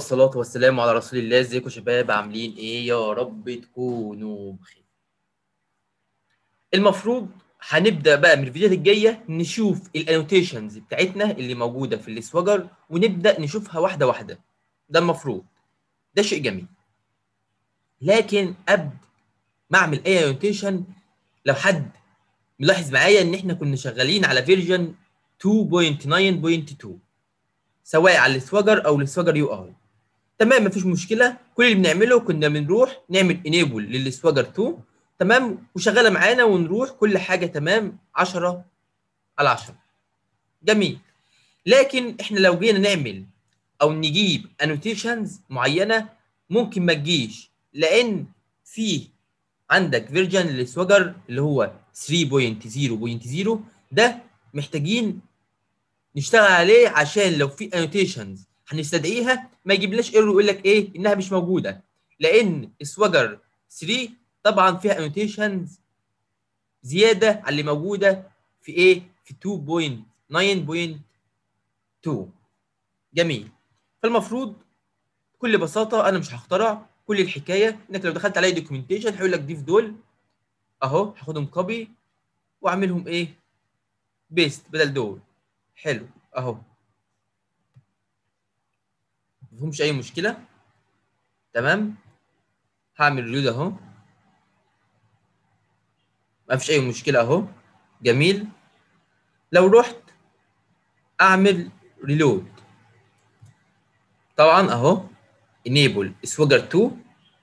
والصلاة والسلام على رسول الله ازيكم يا شباب عاملين ايه يا رب تكونوا بخير المفروض هنبدأ بقى من الفيديوهات الجاية نشوف الانوتيشنز بتاعتنا اللي موجودة في السواجر ونبدأ نشوفها واحدة واحدة ده المفروض ده شيء جميل لكن قبل ما اعمل اي انوتيشن لو حد ملاحظ معايا ان احنا كنا شغالين على فيرجن 2.9.2 سواء على السواجر او السواجر يو اي تمام مفيش مشكله كل اللي بنعمله كنا بنروح نعمل انيبل للسواجر 2 تمام وشغاله معانا ونروح كل حاجه تمام 10 على 10 جميل لكن احنا لو جينا نعمل او نجيب انوتيشنز معينه ممكن ما تجيش لان في عندك فيرجن للسواجر اللي هو 3.0.0 ده محتاجين نشتغل عليه عشان لو في انوتيشنز هنستدعيها ما يجيبلاش ايرور ويقول لك ايه انها مش موجوده لان سواجر 3 طبعا فيها انوتيشنز زياده على اللي موجوده في ايه في 2.9.2 جميل فالمفروض بكل بساطه انا مش هخترع كل الحكايه انك لو دخلت على دوكيومنتيشن هيقول لك ضيف دول اهو هاخدهم كوبي واعملهم ايه بيست بدل دول حلو اهو مفهومش اي مشكله تمام هعمل ريلود اهو مفيش اي مشكله اهو جميل لو رحت اعمل ريلود طبعا اهو enable swagger 2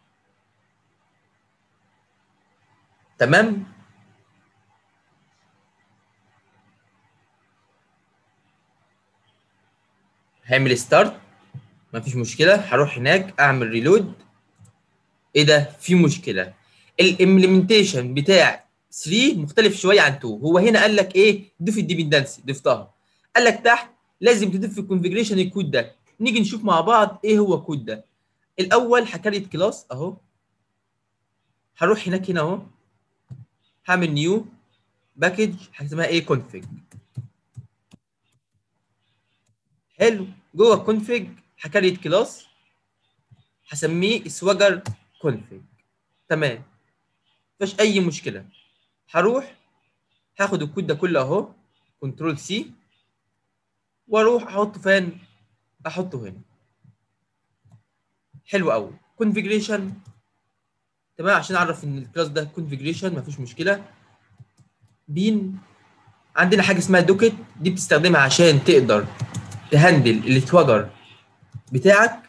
تمام هعمل ستارت مفيش مشكله هروح هناك اعمل ريلود ايه ده في مشكله الامبلمنتيشن بتاع 3 مختلف شويه عن 2 هو هنا قال لك ايه ضيف الديبندنسي ضفتها قال لك تحت لازم تضيف في الكونفجريشن الكود ده نيجي نشوف مع بعض ايه هو الكود ده الاول هكريت كلاس اهو هروح هناك هنا اهو هعمل نيو باكج هسميها ايه كونفج حلو جوه الكونفج هكريت كلاس هسميه سواجر كونفج تمام مفيش اي مشكله هروح هاخد الكود ده كله اهو كنترول سي واروح احطه فين احطه هنا حلو قوي كونفجريشن تمام عشان اعرف ان الكلاس ده كونفجريشن مفيش مشكله بين عندنا حاجه اسمها دوكت دي بتستخدمها عشان تقدر تهندل السواجر بتاعك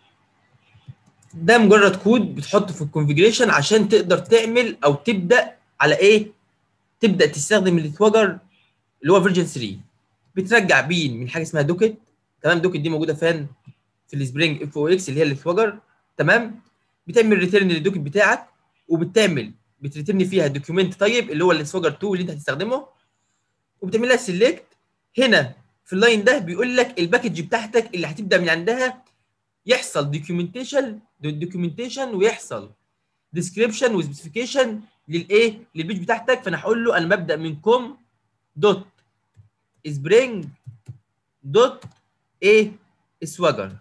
ده مجرد كود بتحطه في الكونفجريشن عشان تقدر تعمل او تبدا على ايه تبدا تستخدم السواجر اللي هو فيرجن 3 بترجع بين من حاجه اسمها دوكت تمام دوكت دي موجوده فين في السبرينج اف او اكس اللي هي السواجر تمام بتعمل ريتيرن للدوكت بتاعك وبتعمل بتريترن فيها دوكيومنت طيب اللي هو السواجر 2 اللي انت هتستخدمه وبتعمل لها سيلكت هنا في اللاين ده بيقول لك الباكج بتاعتك اللي هتبدا من عندها يحصل دوكيومنتيشن دوكيومنتيشن ويحصل ديسكريبشن وسبيسيفيكيشن للايه للبيج بتاعتك فانا هقول له انا ببدا من كوم دوت سبرينج دوت ايه سواجر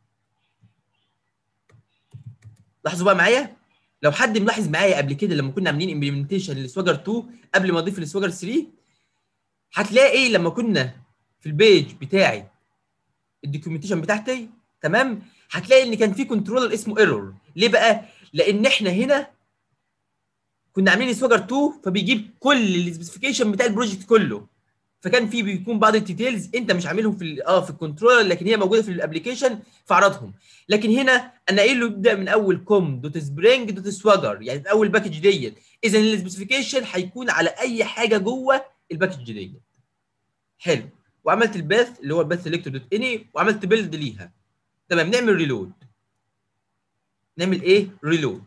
لاحظوا بقى معايا لو حد ملاحظ معايا قبل كده لما كنا عاملين امبلمنتيشن للسواجر 2 قبل ما اضيف للسواجر 3 هتلاقي لما كنا في البيج بتاعي الدوكيومنتيشن بتاعتي تمام هتلاقي ان كان في كنترولر اسمه ايرور ليه بقى لان احنا هنا كنا عاملين سواجر 2 فبيجيب كل السبيسيفيكيشن بتاع البروجكت كله فكان في بيكون بعض الديتيلز انت مش عاملهم في اه في الكنترولر لكن هي موجوده في الابلكيشن فعرضهم لكن هنا انا قايل له يبدا من اول كوم دوت سبرينج دوت سواجر يعني في اول باكج ديت اذا السبيسيفيكيشن هيكون على اي حاجه جوه الباكج ديت حلو وعملت الباث اللي هو الباث سيلكتور دوت اني وعملت بيلد ليها تمام نعمل ريلود نعمل ايه ريلود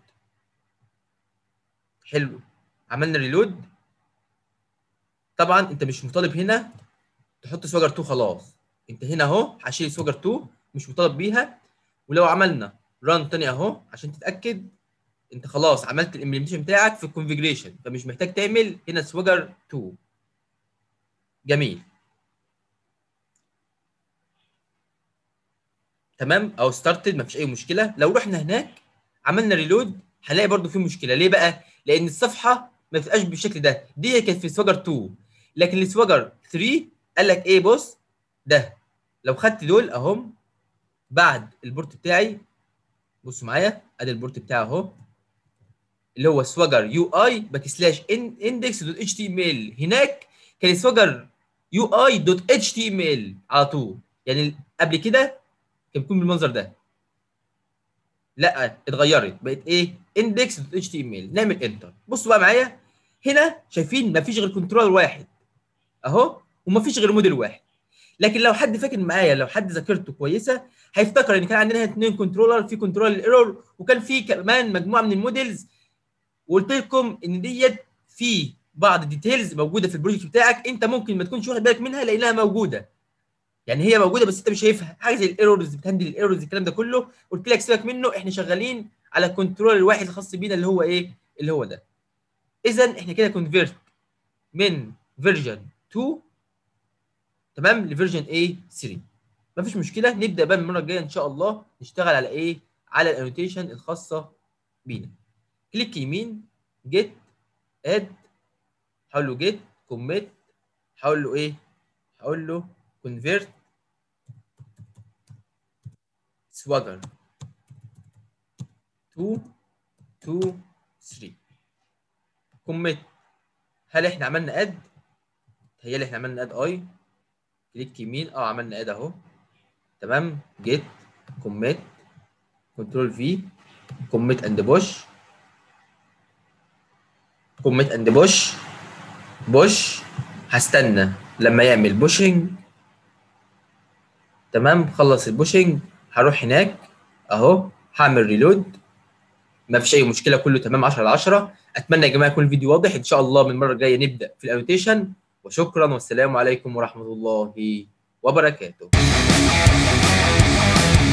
حلو عملنا ريلود طبعا انت مش مطالب هنا تحط سواجر 2 خلاص انت هنا اهو هشيل سواجر 2 مش مطالب بيها ولو عملنا ران تاني اهو عشان تتاكد انت خلاص عملت الامبلمنتيشن بتاعك في الكونفجريشن فمش محتاج تعمل هنا سواجر 2 جميل تمام او ستارتد مفيش اي مشكله لو رحنا هناك عملنا ريلود هنلاقي برضو في مشكله ليه بقى لان الصفحه ما بتبقاش بالشكل ده دي كانت في سواجر 2 لكن السواجر 3 قال لك ايه بص ده لو خدت دول اهم بعد البورت بتاعي بصوا معايا ادي البورت بتاعي اهو اللي هو سواجر يو اي باك سلاش اندكس دوت اتش تي ام ال هناك كان سواجر يو اي دوت اتش تي ام ال على طول يعني قبل كده كان بيكون بالمنظر ده لا اتغيرت بقت ايه اندكس دوت اتش تي ام ال نعمل انتر بصوا بقى معايا هنا شايفين مفيش غير كنترول واحد اهو ومفيش غير موديل واحد لكن لو حد فاكر معايا لو حد ذاكرته كويسه هيفتكر ان كان عندنا هنا اثنين كنترولر في كنترول الايرور وكان في كمان مجموعه من الموديلز وقلت لكم ان ديت في بعض الديتيلز موجوده في البروجكت بتاعك انت ممكن ما تكونش واخد بالك منها لانها موجوده يعني هي موجوده بس انت مش شايفها حاجه زي الايرورز بتهندل الايرورز الكلام ده كله قلت لك سيبك منه احنا شغالين على الكنترول الواحد الخاص بينا اللي هو ايه اللي هو ده اذا احنا كده كونفيرت من فيرجن 2 تمام لفيرجن ايه 3 مفيش مشكله نبدا بقى المره الجايه ان شاء الله نشتغل على ايه على الانوتيشن الخاصه بينا كليك يمين جيت اد هقول له جيت كوميت هقول له ايه هقول له convert swagger 2 2 3 كوميت هل احنا عملنا اد تهيألي احنا عملنا اد اي كليك يمين اه عملنا اد اهو تمام جيت كوميت كنترول في كوميت اند بوش كوميت اند بوش بوش هستنى لما يعمل بوشنج تمام خلص البوشنج هروح هناك اهو هعمل ريلود ما فيش اي مشكله كله تمام 10 على 10 اتمنى يا جماعه يكون الفيديو واضح ان شاء الله من المره الجايه نبدا في الانوتيشن وشكرا والسلام عليكم ورحمه الله وبركاته